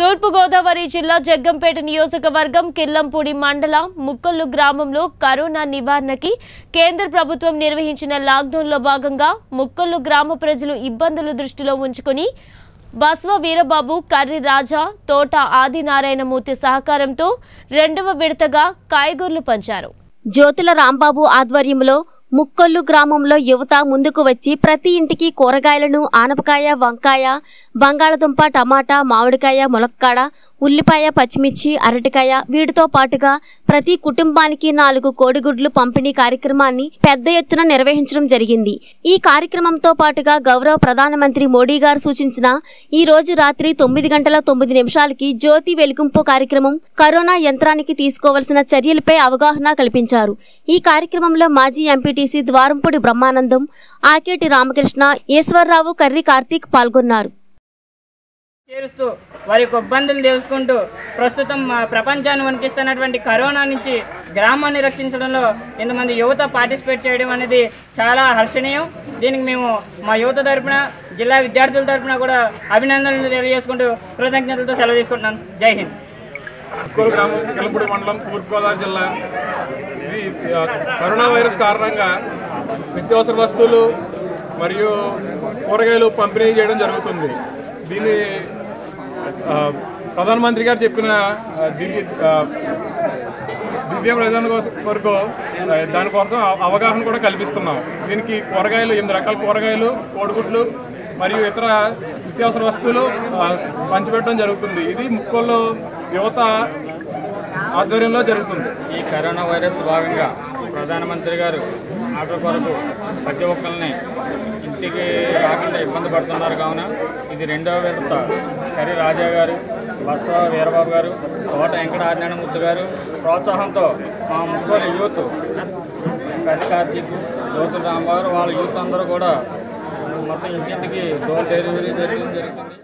తూర్పుగోదావరి జిల్లా జగ్గంపేట నియోజకవర్గం కిల్లంపూడి మండలం ముక్కల్లు గ్రామంలో కరోనా నివారణకి కేంద్ర ప్రభుత్వం నిర్వహించిన లాక్డౌన్లో భాగంగా ముక్కల్లు గ్రామ ప్రజలు ఇబ్బందులు దృష్టిలో ఉంచుకుని బస్వ వీరబాబు కర్రి రాజా తోట ఆదినారాయణమూర్తి సహకారంతో రెండవ విడతగా కాయగూరలు పంచారు జ్యోతుల రాంబాబు ఆధ్వర్యంలో ముక్కొల్లు గ్రామంలో యువత ముందుకు వచ్చి ప్రతి ఇంటికి కూరగాయలను ఆనపకాయ వంకాయ బంగాళదుంప టమాటా మామిడికాయ ములక్కాడ ఉల్లిపాయ పచ్చిమిర్చి అరటికాయ వీటితో పాటుగా ప్రతి కుటుంబానికి నాలుగు కోడిగుడ్లు పంపిణీ కార్యక్రమాన్ని పెద్ద ఎత్తున నిర్వహించడం జరిగింది ఈ కార్యక్రమంతో పాటుగా గౌరవ ప్రధానమంత్రి మోడీ గారు సూచించిన ఈ రోజు రాత్రి తొమ్మిది గంటల తొమ్మిది నిమిషాలకి జ్యోతి వెలుగుంపు కార్యక్రమం కరోనా యంత్రానికి తీసుకోవలసిన చర్యలపై అవగాహన కల్పించారు ఈ కార్యక్రమంలో మాజీ ఎంపీటీసీ ద్వారంపూడి బ్రహ్మానందం ఆకేటి రామకృష్ణ ఈశ్వర్రావు కర్రి కార్తీక్ పాల్గొన్నారు చేరుస్తూ వారి యొక్క ఇబ్బందులు తెలుసుకుంటూ ప్రస్తుతం మా ప్రపంచాన్ని వణికిస్తున్నటువంటి కరోనా నుంచి గ్రామాన్ని రక్షించడంలో ఇంతమంది యువత పార్టిసిపేట్ చేయడం అనేది చాలా హర్షణీయం దీనికి మేము మా యువత తరపున జిల్లా విద్యార్థుల తరపున కూడా అభినందనలు తెలియజేసుకుంటూ కృతజ్ఞతలతో సెలవు తీసుకుంటున్నాను జై హింద్ ముక్కూరు గ్రామం కిలపూడి మండలం తూర్పుగోదావరి జిల్లా ఇది ఆ, కరోనా వైరస్ కారణంగా నిత్యావసర వస్తువులు మరియు కూరగాయలు పంపిణీ చేయడం జరుగుతుంది దీన్ని ఆ, ప్రధానమంత్రి గారు చెప్పిన ఆ, దివ్య ఆ, దివ్య ప్రధాన కోసం- కొరకు ఆ, దానికోసం అవ- అవగాహన కూడా కల్పిస్తున్నాం దీనికి కూరగాయలు ఎనిమిది రకాల కూరగాయలు కోడిగుడ్లు మరియు ఇతర నిత్యావసర వస్తువులు ఆ, పంచిపెట్టడం జరుగుతుంది ఇది ముక్కల్లో యువత ఆధ్వర్యంలో జరుగుతుంది ఈ కరోనా వైరస్ భాగంగా ప్రధానమంత్రి గారు ఆటో కొరకు ప్రతి ఒక్కరిని ఇంటికి రాకుండా ఇబ్బంది పడుతున్నారు కావున ఇది రెండవ విడత కరి రాజా గారు బస్వ వీరబాబు గారు తోట వెంకట ఆజ్ఞానమూర్తి గారు ప్రోత్సాహంతో మా ముగ్గురు యూత్ కరి కార్తీక్ జ్యోతుల రాంబాబు వాళ్ళ యూత్ అందరూ కూడా మొత్తం ఇంటింటికి డోర్ డెలివరీ జరగడం జరుగుతుంది